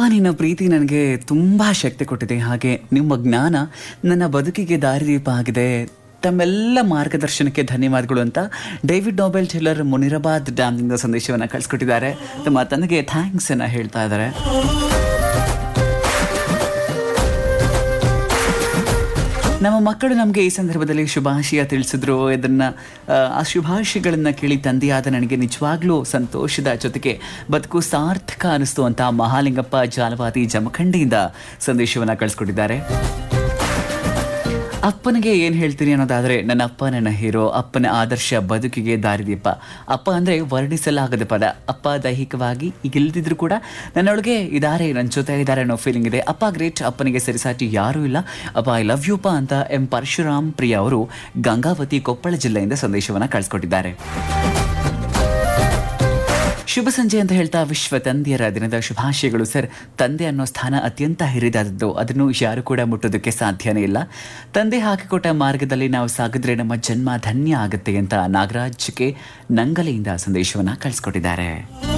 ನಿನ್ನ ಪ್ರೀತಿ ನನಗೆ ತುಂಬಾ ಶಕ್ತಿ ಕೊಟ್ಟಿದೆ ಹಾಗೆ ನಿಮ್ಮ ಜ್ಞಾನ ನನ್ನ ಬದುಕಿಗೆ ದಾರಿದೀಪ ಆಗಿದೆ ತಮ್ಮೆಲ್ಲ ಮಾರ್ಗದರ್ಶನಕ್ಕೆ ಧನ್ಯವಾದಗಳು ಅಂತ ಡೇವಿಡ್ ನೋಬೆಲ್ ಟೇಲರ್ ಮುನಿರಾಬಾದ್ ಡ್ಯಾಮ್ನಿಂದ ಸಂದೇಶವನ್ನು ಕಳಿಸ್ಕೊಟ್ಟಿದ್ದಾರೆ ತಮ್ಮ ತಂದೆಗೆ ಥ್ಯಾಂಕ್ಸ್ ಅನ್ನ ಹೇಳ್ತಾ ಇದ್ದಾರೆ ನಮ್ಮ ಮಕ್ಕಳು ನಮಗೆ ಈ ಸಂದರ್ಭದಲ್ಲಿ ಶುಭಾಶಯ ತಿಳಿಸಿದ್ರು ಇದನ್ನ ಆ, ಆ ಶುಭಾಶಯಗಳನ್ನ ಕೇಳಿ ತಂದೆಯಾದ ನನಗೆ ನಿಜವಾಗ್ಲೂ ಸಂತೋಷದ ಜೊತೆಗೆ ಬದುಕು ಸಾರ್ಥಕ ಅನಿಸ್ತು ಅಂತ ಮಹಾಲಿಂಗಪ್ಪ ಜಾಲವಾದಿ ಜಮಖಂಡಿಯಿಂದ ಸಂದೇಶವನ್ನ ಕಳಿಸ್ಕೊಟ್ಟಿದ್ದಾರೆ ಅಪ್ಪನಿಗೆ ಏನು ಹೇಳ್ತೀನಿ ಅನ್ನೋದಾದ್ರೆ ನನ್ನ ಅಪ್ಪ ನನ್ನ ಹೀರೋ ಅಪ್ಪನ ಆದರ್ಶ ಬದುಕಿಗೆ ದಾರಿದೀಪ ಅಪ್ಪ ಅಂದ್ರೆ ವರ್ಣಿಸಲಾಗದ ಪದ ಅಪ್ಪ ದೈಹಿಕವಾಗಿ ಈಗ ಇಲ್ದಿದ್ರು ಕೂಡ ನನ್ನೊಳಗೆ ಇದಾರೆ ನನ್ನ ಜೊತೆ ಇದ್ದಾರೆ ಅನ್ನೋ ಫೀಲಿಂಗ್ ಇದೆ ಅಪ್ಪ ಗ್ರೇಟ್ ಅಪ್ಪನಿಗೆ ಸರಿಸಾಟಿ ಯಾರೂ ಇಲ್ಲ ಅಪ್ಪ ಐ ಲವ್ ಯುಪ್ಪ ಅಂತ ಎಂ ಪರಶುರಾಮ್ ಪ್ರಿಯ ಅವರು ಗಂಗಾವತಿ ಕೊಪ್ಪಳ ಜಿಲ್ಲೆಯಿಂದ ಸಂದೇಶವನ್ನ ಕಳಿಸ್ಕೊಟ್ಟಿದ್ದಾರೆ ಶುಭ ಸಂಜೆ ಅಂತ ಹೇಳ್ತಾ ವಿಶ್ವ ತಂದೆಯರ ದಿನದ ಶುಭಾಶಯಗಳು ಸರ್ ತಂದೆ ಅನ್ನೋ ಸ್ಥಾನ ಅತ್ಯಂತ ಹಿರಿದಾದದ್ದು ಅದನ್ನು ಯಾರು ಕೂಡ ಮುಟ್ಟೋದಕ್ಕೆ ಸಾಧ್ಯನೇ ಇಲ್ಲ ತಂದೆ ಹಾಕಿಕೊಟ್ಟ ಮಾರ್ಗದಲ್ಲಿ ನಾವು ಸಾಗಿದ್ರೆ ನಮ್ಮ ಜನ್ಮ ಧನ್ಯ ಆಗುತ್ತೆ ಅಂತ ನಾಗರಾಜ್ಗೆ ನಂಗಲೆಯಿಂದ ಸಂದೇಶವನ್ನ ಕಳಿಸ್ಕೊಟ್ಟಿದ್ದಾರೆ